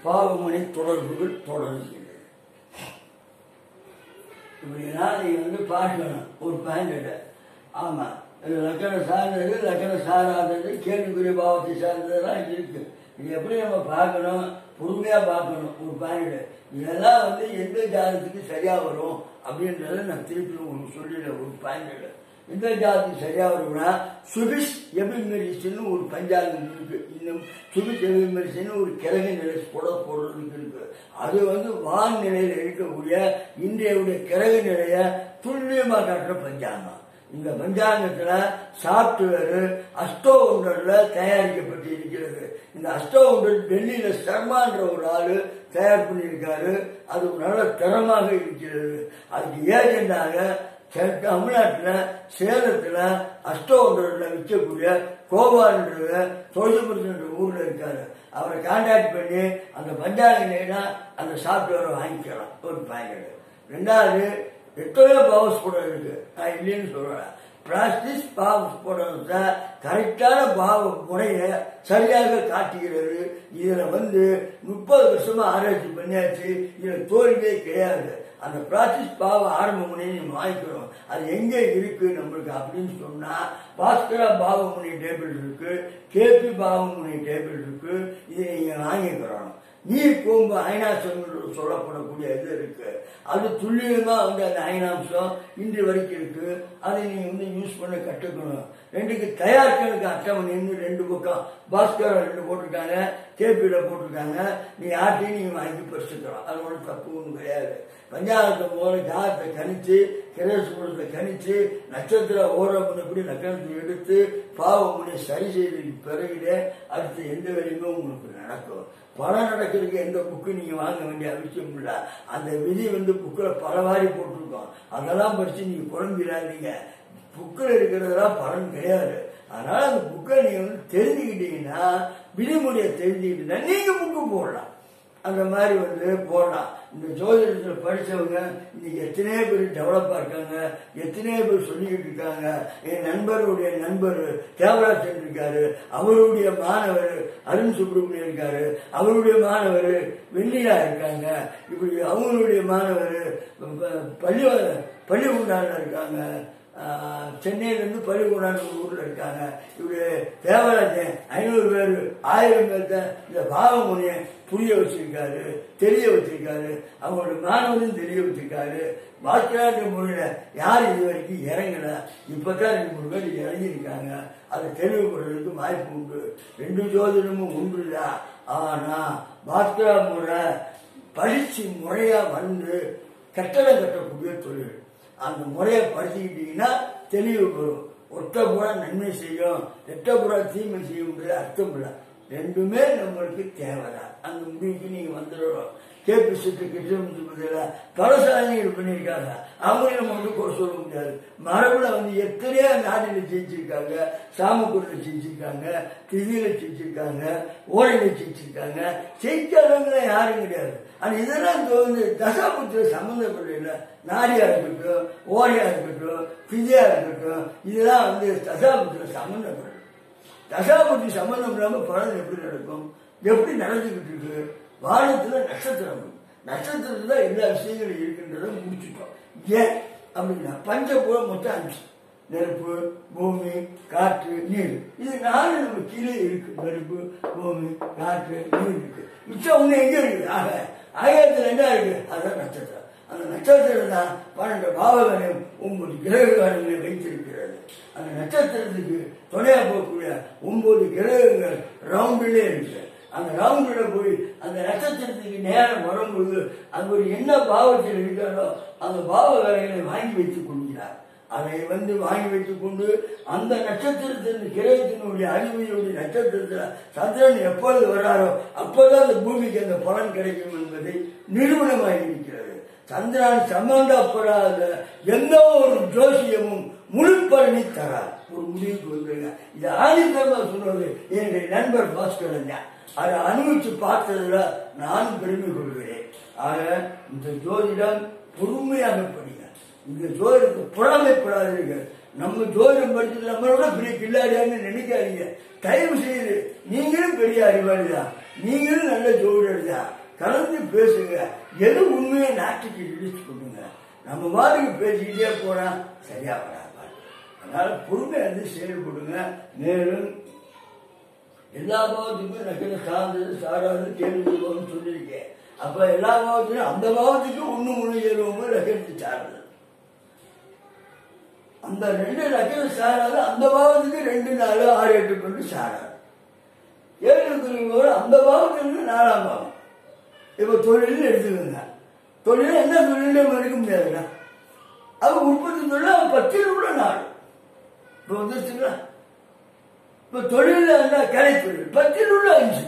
பாவமனை தொடர்புகள் தொடர்கிறது இப்படின்னா நீங்க வந்து பார்க்கணும் ஒரு பாயிண்ட் ஆமா இது லக்கணம் சார்ந்தது லக்கணம் சாராதது கேள்விக்குரிய பாவத்தை சார்ந்ததெல்லாம் இருக்கு இது எப்படி நம்ம பார்க்கணும் பொறுமையா பார்க்கணும் ஒரு பாயிண்ட் இதெல்லாம் வந்து எந்த ஜாதகத்துக்கு சரியா வரும் அப்படின்றத நான் திருப்பி உங்களுக்கு சொல்லிடுறேன் ஒரு பாயிண்ட் எந்த ஜாதத்துக்கு சரியா வரும்னா சுபிஷ் எபிமெரிசன் ஒரு பஞ்சாங்கம் இருக்கு இன்னும் சுபிஷ் எபிமெரிசன் ஒரு கிழங்கு நிலை போட போடுறதுக்கு இருக்கு அது வந்து வான் நிலையில இருக்கக்கூடிய இன்றைய கிழங்கு நிலைய துல்லியமா காட்டுற பஞ்சாங்கம் இந்த பஞ்சாங்கத்துல சாப்ட்வேர் அஸ்டோ ஒன்றர்ல தயாரிக்கப்பட்டு இருக்கிறது இந்த அஸ்டோ ஒன்றர் டெல்லியில சர்மான்ற ஒரு ஆளு தயார் பண்ணியிருக்காரு அது ஒரு நல்ல தரமாக இருக்கிறது அதுக்கு ஏஜெண்டாக தெ- தமிழ்நாட்டுல சேலத்துல அஸ்டோ ஒன்றர்ல விற்கக்கூடிய கோபால்ன்ற தொழில்புரத்துன்ற ஊர்ல இருக்காரு அவரை கான்டாக்ட் பண்ணி அந்த பஞ்சாயத்து அந்த சாப்ட்வேரை வாங்கிக்கலாம் ஒரு பாக்கெட் ரெண்டாவது எத்தனையோ பவர்ஸ் கூட இருக்கு நான் இல்லைன்னு சொல்றேன் பிராக்டிஸ் பாவஸ் போடுறத கரெக்டான பாவ முறையை சரியாக காட்டுகிறது இதுல வந்து முப்பது வருஷமா ஆராய்ச்சி பண்ணியாச்சு இதுல தோல்வியே கிடையாது அந்த பிராக்டிஸ் பாவ ஆரம்ப முனையை நீங்க வாங்கிக்கிறோம் அது எங்க இருக்கு நம்மளுக்கு அப்படின்னு சொன்னா பாஸ்கரா பாவமுனை டேபிள் இருக்கு கேபி பாவமுனை டேபிள் இருக்கு இதை நீங்க வாங்கிக்கிறோம் நீர் கோம்பு அயனாசம் என்று சொல்லப்படக்கூடிய இது இருக்கு அது துல்லியமா வந்து அந்த அயனாம்சம் இன்று வரைக்கும் இருக்கு அதை நீங்க வந்து யூஸ் பண்ண கற்றுக்கணும் ரெண்டுக்கு தயாரிக்கிறதுக்கு அட்டவணைன்னு ரெண்டு பக்கம் பாஸ்கர் ரெண்டு போட்டிருக்காங்க கேபியில போட்டிருக்காங்க நீ யார்ட்டையும் நீங்க வாங்கி பறிச்சுக்கலாம் அது ஒன்றும் தப்பு ஒன்றும் கிடையாது பஞ்சாயத்தை மூலம் ஜாதத்தை கணிச்சு கிரேசுபுரத்தை கணிச்சு நட்சத்திர ஓரம் எப்படி நட்சத்திரத்தை எடுத்து பாவமுனை சரி செய்த பிறகுதே அடுத்து எந்த வேலையுமே உங்களுக்கு நடக்கும் பணம் நடக்கிறதுக்கு எந்த புக்கு நீங்க வாங்க வேண்டிய அவசியம் இல்லை அந்த விதி வந்து புக்கில் பல வாரி போட்டிருக்கோம் அதெல்லாம் படிச்சு நீங்க குழம்பிடாதீங்க புக்கில் இருக்கிறதெல்லாம் பலன் கிடையாது அதனால அந்த புக்கை நீங்க வந்து தெரிஞ்சுக்கிட்டீங்கன்னா விதிமுறையை தெரிஞ்சுக்கிட்டீங்கன்னா நீங்க புக்கு போடலாம் அந்த மாதிரி வந்து போடலாம் இந்த ஜோதிடத்தில் படிச்சவங்க இன்னைக்கு எத்தனையோ பேர் டெவலப்பா இருக்காங்க எத்தனையோ பேர் சொல்லிக்கிட்டு இருக்காங்க என் நண்பருடைய நண்பர் தேவராஜன் இருக்காரு அவருடைய மாணவர் அருண் சுப்பிரமணியம் இருக்காரு அவருடைய மாணவர் வெள்ளியா இருக்காங்க இப்படி அவங்களுடைய மாணவர் ப- பள்ளி பள்ளிக்கூடால இருக்காங்க ஆஹ், சென்னையிலிருந்து பள்ளிக்கூடான ஊர்ல இருக்காங்க இப்படி தேவராஜன் ஐநூறு பேர் ஆயிரம் பேர்த்த இந்த பாவமுனையை புரிய வச்சிருக்காரு தெரிய வச்சிருக்காரு அவங்களோட மாணவரும் தெரிய வச்சிருக்காரு பாக்கியாட்டு முறையில யார் இது வரைக்கும் இறங்கல இப்பதான் ரெண்டு மூணு பேர் இறங்கியிருக்காங்க அதை தெளிவுபடுறதுக்கு வாய்ப்பு உண்டு ரெண்டு ஜோதிடமும் ஒன்றுதான் ஆனா பாஸ்கரா முறை படிச்சு முறையா வந்து கட்டடம் கட்டக்கூடிய தொழில் அந்த முறையை படிச்சுக்கிட்டீங்கன்னா தெளிவு வரும் ஒற்ற புறா நன்மை செய்யும் எட்ட புறா தீமை செய்யும்ன்றது அர்த்தம் இல்லை ரெண்டுமே நம்மளுக்கு தேவைதான் அந்த முடிவுக்கு நீங்க வந்துடணும் கேபி சிட்டு கிருஷ்ணமூர்த்தி பதில பல சாதனைகள் பண்ணியிருக்காங்க அவங்களையும் நம்ம வந்து குறை சொல்ல முடியாது மரபுல வந்து எத்தனையோ நாட்டில ஜெயிச்சிருக்காங்க சாமக்கூரில் ஜெயிச்சிருக்காங்க திதியில ஜெயிச்சிருக்காங்க ஓலையில ஜெயிச்சிருக்காங்க ஜெயிக்காதவங்க யாரும் கிடையாது ஆனா இதெல்லாம் இந்த வந்து தசாபுத்திர சம்பந்தப்பட்ட நாடியா இருக்கட்டும் ஓரையா இருக்கட்டும் திதியா இருக்கட்டும் இதெல்லாம் வந்து தசாபுத்திர சம்பந்தப்படும் தசாபுத்தி சம்பந்தம் இல்லாம பலன் எப்படி நடக்கும் எப்படி நடந்துகிட்டு இருக்கு வானத்துல நட்சத்திரம் இருக்கு. நட்சத்திரத்துல எல்லா விஷயங்களும் இருக்கின்றத முடிச்சுட்டோம் ஏன் அப்படின்னா பஞ்சபூரம் மொத்தம் அஞ்சு நெருப்பு பூமி காற்று நீர் இது நாலு நம்ம கீழே இருக்கு நெருப்பு பூமி காற்று நீர் இருக்கு மிச்சம் ஒண்ணு எங்க இருக்கு ஆக ஆயிரத்துல என்ன இருக்கு அதான் நட்சத்திரம் அந்த நட்சத்திரம் தான் பன்னெண்டு பாவகளையும் ஒன்பது கிரகங்களை வைத்திருக்கிறது அந்த நட்சத்திரத்துக்கு துணையா போகக்கூடிய ஒன்பது கிரகங்கள் ரவுண்டிலே இருக்கு அந்த ரவுண்டுல போய் அந்த நட்சத்திரத்துக்கு நேரம் வரும்போது அது ஒரு என்ன பாவத்தில் இருக்காரோ அந்த பாவகரைகளை வாங்கி வைத்துக் கொள்கிறார் அதை வந்து வாங்கி வைத்துக் கொண்டு அந்த நட்சத்திரத்தின் கிரகத்தினுடைய அறிவியலுடைய நட்சத்திரத்தில் சந்திரன் எப்பொழுது வர்றாரோ அப்போதான் அந்த பூமிக்கு அந்த பலன் கிடைக்கும் என்பதை நிறுவனமாகி இருக்கிறது சந்திரன் சம்பந்தப்படாத எந்த ஒரு ஜோசியமும் முழு பலனை தரார் ஒரு முடிவுக்கு வந்துருங்க இது ஆதித்தமா சொன்னது என்னுடைய நண்பர் பாஸ்கரன் தான் அதை அனுபவிச்சு பார்த்ததுல நானும் பெருமை கொள்கிறேன் ஆக இந்த ஜோதிடம் பொறுமையாக படிங்க இந்த ஜோதிடத்தை புறாமைப்படாதீர்கள் நம்ம ஜோதிடம் படிச்சு நம்மளோட பெரிய கில்லாடியான்னு நினைக்காதீங்க தயவு செய்து நீங்களும் பெரிய அறிவாளி தான் நீங்களும் நல்ல ஜோதிடர் தான் கலந்து பேசுங்க எது உண்மையை நாட்டுக்கு இடிச்சு கொடுங்க நம்ம வாருக்கு பேசிக்கிட்டே போனா சரியா வராது அதனால பொறுமையா இருந்து செயல்படுங்க மேலும் எல்லா பாவத்துக்கும் நக்கல சார்ந்தது சாராது கேள்வி சொல்லியிருக்கேன் அப்ப எல்லா பாவத்திலும் அந்த பாவத்துக்கும் ஒண்ணு மூணு ஏழு ஒன்பது நக்கலுக்கு சார்ந்தது அந்த ரெண்டு நக்கல் சாராது அந்த பாவத்துக்கு ரெண்டு நாலு ஆறு எட்டு கொண்டு சாராது ஏழு குறிப்போது அந்த பாவத்துக்கு நாலாம் பாவம் இப்ப தொழில் எடுத்துக்கோங்க தொழில் என்ன தொழிலே இருக்க முடியாதுடா அது உற்பத்தி தொழில் அவன் பத்தில் உள்ள நாடு இப்ப வந்துருச்சுங்களா இப்ப தொழில் என்ன கலை தொழில் பத்தில் உள்ள அஞ்சு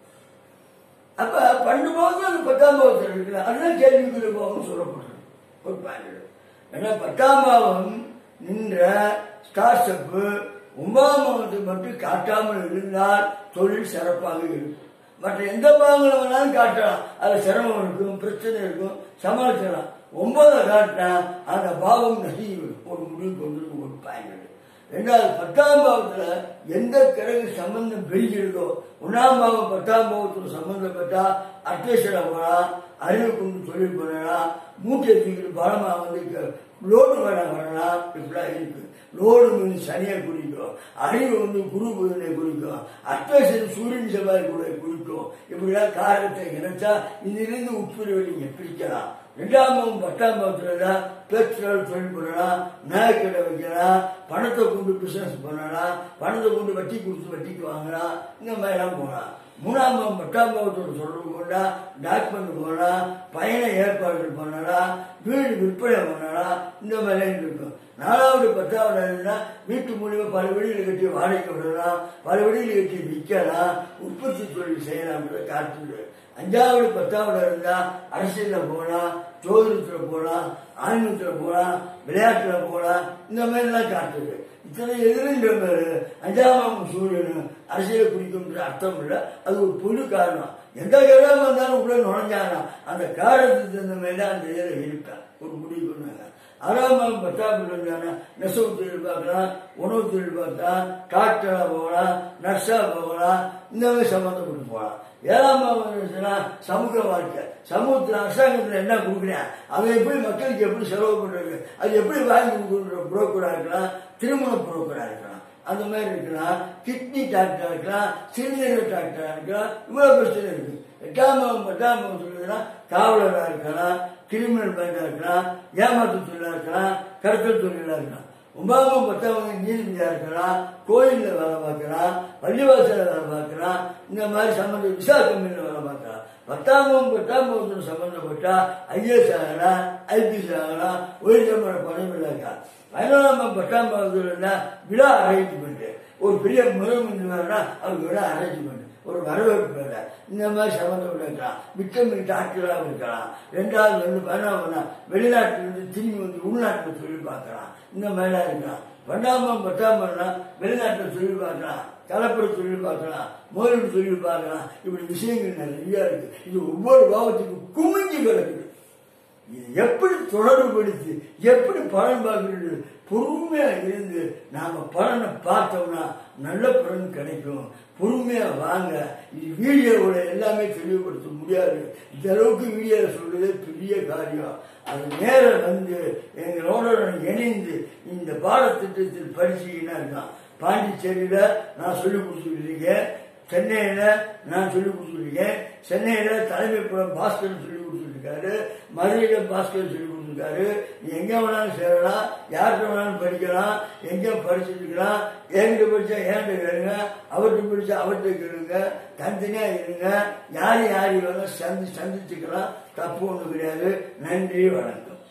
அப்ப பண்டு போது அது பத்தாம் பாவத்தில் இருக்குல்ல அதுதான் கேள்விக்குரிய பாவம் சொல்லப்படுறது ஒரு பாயிண்ட் ஏன்னா பத்தாம் பாவம் நின்ற ஸ்டார் ஸ்டெப்பு ஒன்பதாம் பாவத்தை மட்டும் காட்டாமல் இருந்தால் தொழில் சிறப்பாக இருக்கும் மற்ற எந்த பாவங்களை வேணாலும் காட்டலாம் அது சிரமம் இருக்கும் பிரச்சனை இருக்கும் சமாளிக்கலாம் ஒன்பதை காட்டினா அந்த பாவம் நசிவிடும் ஒரு முடிவு கொண்டு ஒரு பாயிண்ட் ரெண்டாவது பத்தாம் பாவத்துல எந்த கிழங்கு சம்பந்தம் பெருகிறதோ ஒன்னாம் பாவம் பத்தாம் பாவத்துல சம்பந்தப்பட்டா அட்டேஷனை போகலாம் அறிவு கொண்டு தொழில் பண்ணலாம் மூட்டை தூக்கிட்டு பலமா வந்து லோடு வேணாம் வரலாம் இப்படிலாம் இருக்கு லோடு வந்து சனியை குறிக்கும் அறிவு வந்து குரு புதனை குறிக்கும் அட்டேஷன் சூரியன் செவ்வாய் கூட குறிக்கும் இப்படிலாம் காரணத்தை இணைச்சா இதிலிருந்து உட்பிரிவை நீங்க பிரிக்கலாம் ரெண்டாம் பாவம் பத்தாம் பாவத்துல தான் பேச்சுகள் தொழில் பண்ணலாம் நகைக்கடை வைக்கலாம் பணத்தை கொண்டு பிசினஸ் பண்ணலாம் பணத்தை கொண்டு வட்டி கொடுத்து வட்டிக்கு வாங்கலாம் இந்த மாதிரிலாம் போகலாம் மூணாம் பாவம் பத்தாம் பாவத்தோட தொடர்பு கொண்டா டாக்குமெண்ட் போகலாம் பயண ஏற்பாடுகள் பண்ணலாம் வீடு விற்பனை பண்ணலாம் இந்த மாதிரிலாம் இருக்கும் நாலாவது பத்தாவது இருந்தா வீட்டு மூலியமா பல வெளியில கட்டி வாடகை விடலாம் பல வெளியில கட்டி விற்கலாம் உற்பத்தி தொழில் செய்யலாம் காட்டுது அஞ்சாவது பத்தாவது இருந்தா அரசியல்ல போகலாம் ஜோதிடத்துல போகலாம் ஆன்மீகத்துல போகலாம் விளையாட்டுல போகலாம் இந்த மாதிரி எல்லாம் காட்டுது இத்தனை எதிரின்ற பேரு அஞ்சாம் சூரியன் அரசியலை குறிக்கும்ன்ற அர்த்தம் இல்லை அது ஒரு பொது காரணம் எந்த கிரகம் வந்தாலும் உள்ள நுழைஞ்சானா அந்த காரணத்துக்கு தகுந்த மாதிரி அந்த இதில் இருப்பேன் ஒரு முடிவு பண்ணாங்க ஆறாம் பத்தாம் இருந்தானா நெசவு தொழில் பார்க்கலாம் உணவு தொழில் பார்க்கலாம் டாக்டரா போகலாம் நர்ஸா போகலாம் இந்த மாதிரி சம்மந்தப்பட்டு போகலாம் ஏழாம் இருந்துச்சுன்னா சமூக வாழ்க்கை சமூகத்தில் அரசாங்கத்தில் என்ன கொடுக்குறேன் அதை எப்படி மக்களுக்கு எப்படி செலவு பண்றது அது எப்படி வாங்கி கொடுக்குற புரோக்கரா இருக்கலாம் திருமண புரோக்கரா இருக்கலாம் அந்த மாதிரி இருக்கலாம் கிட்னி டாக்டரா இருக்கலாம் சிறுநீரக டாக்டரா இருக்கலாம் இவ்வளவு பிரச்சனை இருக்கு எட்டாம் பாவம் பத்தாம் பாவம் சொல்லுதுன்னா காவலரா இருக்கலாம் கிரிமினல் பேங்கா இருக்கலாம் ஏமாற்று தொழிலா இருக்கலாம் கடத்தல் தொழிலா இருக்கலாம் ஒன்பதாம் பத்தாம் நீதிபதியா இருக்கலாம் கோயில்ல வேலை பார்க்கலாம் பள்ளிவாசல வேலை பார்க்கலாம் இந்த மாதிரி சம்பந்த விசா கம்பெனில வேலை பார்க்கலாம் பத்தாம் பத்தாம் வகுப்பு சம்பந்தப்பட்டா ஐஏஎஸ் ஆகலாம் ஐபிஎஸ் ஆகலாம் உயர்நீதிமன்ற பதவியில் இருக்கலாம் பதினொன்றாம் பத்தாம் வகுப்புல விழா அரேஞ்ச்மெண்ட் ஒரு பெரிய முறைமொழி வேணா அவர் விழா அரேஞ்ச்மெண்ட் ஒரு வரவேற்பு வேலை இந்த மாதிரி சம்மந்தப்பட்டு இருக்கலாம் விட்டமின் டாக்டராக இருக்கலாம் ரெண்டாவது வந்து பதினாறு வெளிநாட்டிலிருந்து திரும்பி வந்து உள்நாட்டில் தொழில் பார்க்கலாம் இந்த மாதிரிலாம் இருக்கலாம் பன்னெண்டாம் பத்தாம் வெளிநாட்டில் தொழில் பார்க்கலாம் கலப்பட தொழில் பார்க்கலாம் முதலீடு தொழில் பார்க்கலாம் இப்படி விஷயங்கள் நிறைய இருக்கு இது ஒவ்வொரு பாவத்துக்கும் குமிஞ்சு கிடக்குது இது எப்படி தொடர்புபடுத்தி எப்படி பலன் பார்க்கிறது பொறுமையா இருந்து நாம பலனை பார்த்தோம்னா நல்ல பலன் கிடைக்கும் பொறுமையா வாங்க இது வீடியோவோட எல்லாமே தெளிவுபடுத்த முடியாது இந்த அளவுக்கு வீடியோ சொல்றதே பெரிய காரியம் அது நேரம் வந்து எங்களோட இணைந்து இந்த பாடத்திட்டத்தில் படிச்சீங்கன்னா இருக்கான் பாண்டிச்சேரியில நான் சொல்லி கொடுத்துருக்கேன் சென்னையில நான் சொல்லி கொடுத்துருக்கேன் சென்னையில தலைமைப்புறம் பாஸ்கர் சொல்லி கொடுத்துருக்காரு மதுரையில பாஸ்கர் சொல்லி கொடுத்துருக்காரு நீ எங்க வேணாலும் சேரலாம் யார்கிட்ட வேணாலும் படிக்கலாம் எங்க படிச்சிருக்கலாம் என்கிட்ட படிச்சா ஏன்ட்ட கேளுங்க அவர்கிட்ட படிச்சா அவர்கிட்ட கேளுங்க தனித்தனியா இருங்க யார் யார் வேணாலும் சந்தி சந்திச்சுக்கலாம் தப்பு ஒன்றும் கிடையாது நன்றி வணக்கம்